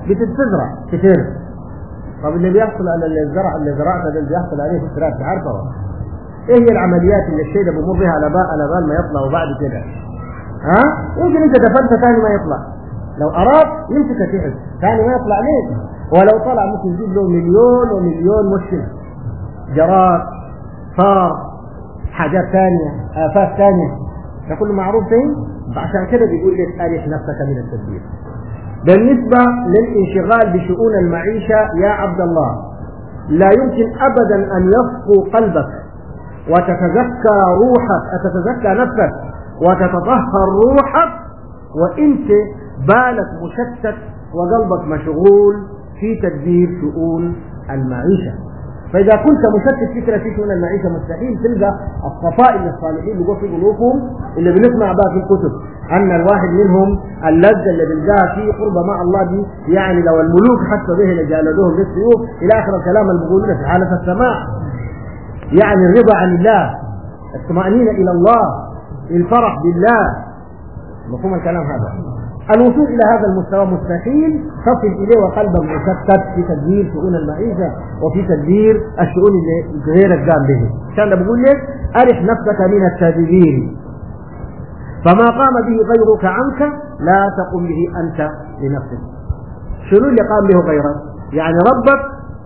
بتتزرع كتير طب اللي بيحصل على اللي زرع اللي زرعته ده اللي بيحصل عليه في الزراعه عارفه ولا؟ ايه هي العمليات اللي الشيء ده بيمر بها على بال على بال ما يطلع وبعد كده ها يمكن انت دفنت ثاني ما يطلع لو اراد يمسك تحت ثاني ما يطلع ليه ولو طلع ممكن يجيب له مليون ومليون مشكله جراد صار حاجات ثانيه افات ثانيه ده كله معروف فين فعشان كده بيقول لك ارح نفسك من التدبير بالنسبة للانشغال بشؤون المعيشة يا عبد الله لا يمكن أبدا أن يصفو قلبك وتتزكى روحك تتزكى نفسك وتتطهر روحك وانت بالك مشتت وقلبك مشغول في تدبير شؤون المعيشة فإذا كنت مشتت فكرة في شؤون المعيشة مستحيل تلقى الصفاء اللي الصالحين اللي جوا في قلوبهم اللي بنسمع بها في الكتب أن الواحد منهم اللذة اللي بيلقاها في قرب مع الله دي يعني لو الملوك حتى به لجالدوهم بالسيوف إلى آخر الكلام المقولون في حالة السماع يعني الرضا عن الله الطمأنينة إلى الله الفرح بالله مفهوم الكلام هذا الوصول إلى هذا المستوى مستحيل تصل إليه وقلبك مشتت في تدبير شؤون المعيشة وفي تدبير الشؤون اللي غيرك قام به عشان بقول لك أرح نفسك من التدبير فما قام به غيرك عنك لا تقم به أنت لنفسك شنو اللي قام به غيرك يعني ربك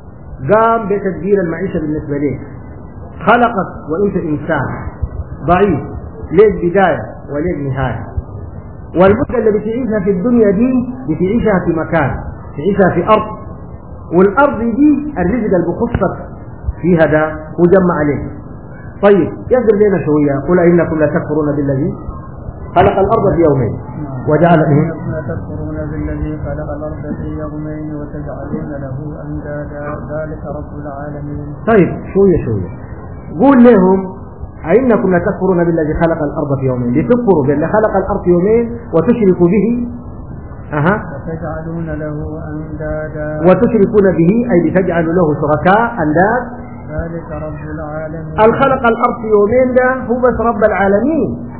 قام بتدبير المعيشة بالنسبة لك خلقك وانت انسان ضعيف ليك بداية وليك نهاية والمدة اللي بتعيشها في الدنيا دي بتعيشها في مكان تعيشها في أرض والأرض دي الرزق اللي بخصك فيها ده وجمع عليك طيب يقدر لنا شوية قل إنكم لا تكفرون بالذي خلق الأرض في يومين وجعل إنكم لتكفرون بالذي خلق الأرض في يومين وتجعلون له أندادا ذلك رب العالمين طيب شوية شوية قول لهم أئنكم لتكفرون بالذي خلق الأرض في يومين لتكفروا بالذي خلق الأرض في يومين وتشركوا به أها وتجعلون له أندادا وتشركون به أي لتجعلوا له شركاء أنداد ذلك رب العالمين الخلق الأرض في يومين ده هو بس رب العالمين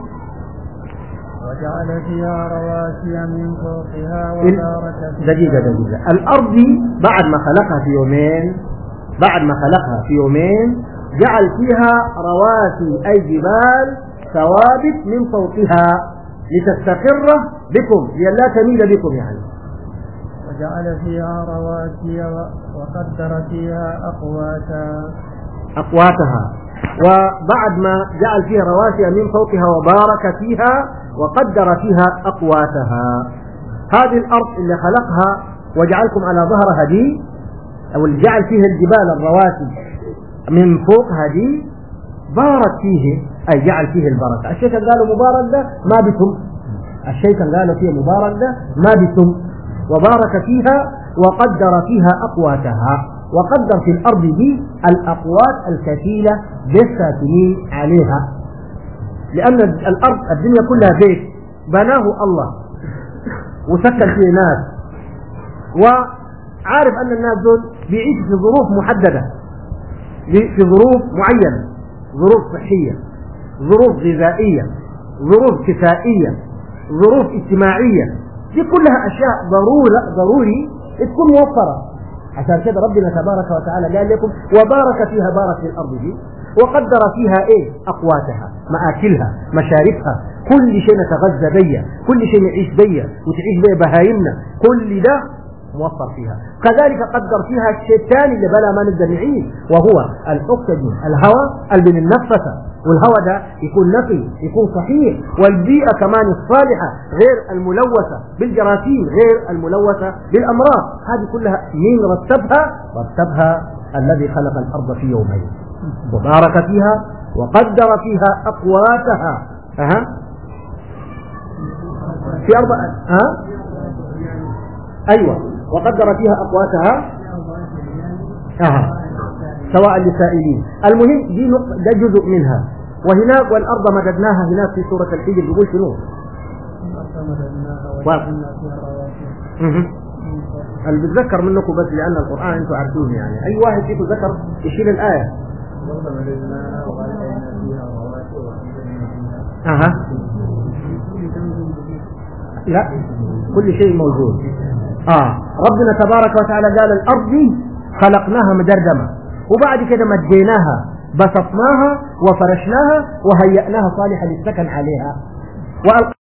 وجعل فيها رواسي من فوقها وبارك فيها دقيقة دقيقة الأرض بعد ما خلقها في يومين بعد ما خلقها في يومين جعل فيها رواسي أي جبال ثوابت من فوقها لتستقر بكم لئلا تميل بكم يعني وجعل فيها رواسي و- وقدر فيها أقواتها أقواتها وبعد ما جعل فيها رواسي من فوقها وبارك فيها وقدر فيها أقواتها هذه الأرض اللي خلقها وجعلكم على ظهرها دي أو اللي جعل فيها الجبال الرواسي من فوقها دي بارك فيه أي جعل فيه البركة الشيء كان قالوا مبارك ده ما بتم الشيء كان قالوا فيه مبارك ده ما بتم وبارك فيها وقدر فيها أقواتها وقدر في الأرض دي الأقوات الكفيلة بالساكنين عليها لأن الأرض الدنيا كلها بيت بناه الله وسكن فيه ناس وعارف أن الناس دول بيعيشوا في ظروف محددة في ظروف معينة ظروف صحية ظروف غذائية ظروف كفائية ظروف اجتماعية دي كلها أشياء ضرورة ضروري تكون موفرة عشان كده ربنا تبارك وتعالى قال لكم وبارك فيها بارك في الأرض دي وقدر فيها ايه اقواتها مآكلها مشاربها كل شيء نتغذى بيه كل شيء نعيش بيه وتعيش بيه بهايمنا كل ده موفر فيها كذلك قدر فيها الشيء الثاني اللي بلا ما نقدر نعيش وهو الاكسجين الهواء اللي بننفسه والهواء ده يكون نقي يكون صحيح والبيئة كمان الصالحة غير الملوثة بالجراثيم غير الملوثة بالأمراض هذه كلها مين رتبها رتبها الذي خلق الأرض في يومين وبارك فيها وقدر فيها أقواتها أها في أربع ها أيوة وقدر فيها أقواتها أها سواء للسائلين المهم دي نقطة ده جزء منها وهناك والأرض مددناها هناك في سورة الحجر بيقول شنو؟ وجعلنا فيها رواسي مهم. اللي بتذكر منكم بس لأن القرآن أنتم عارفين يعني أي واحد فيكم ذكر يشيل الآية ومددناها وألقينا فيها رواسي وأنزلنا فيها أها لا كل شيء موجود آه ربنا تبارك وتعالى قال الأرض دي خلقناها مدردمة وبعد كده مديناها بسطناها وفرشناها وهيأناها صالحة للسكن عليها وألق